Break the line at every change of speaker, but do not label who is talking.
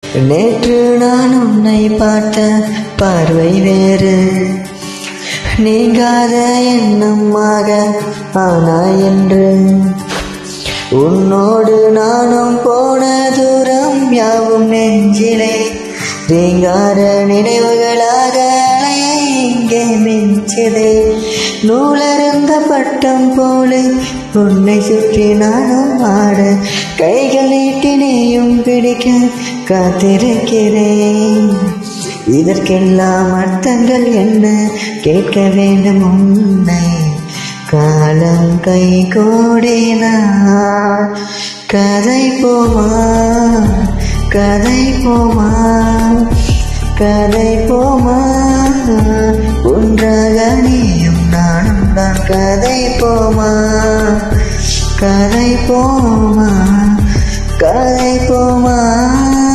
நேற்று நான் உன்னை பார்த்த பார்வை வேறு நீங்காத எண்ணமாக ஆனா என்று உன்னோடு நானும் போன தூரம் யாவும் நெஞ்சிலே ரீங்கார நினைவுகளாக அலைய இங்கே மிஞ்சதே நூலருந்த பட்டம் போல உன்னை சுற்றி நானும் ஆட கைகள் நீட்டி நீயும் பிடிக்க காத்திருக்கிறேன் இதற்கெல்லாம் அர்த்தங்கள் என்ன கேட்க வேண்டும் உன்னை காலம் கை கோடினார் கதை போமா கதை போமா கதை போமா ஒன்றாக நீயும் நானும் தான் கதை போமா கதை போமா கதை போமா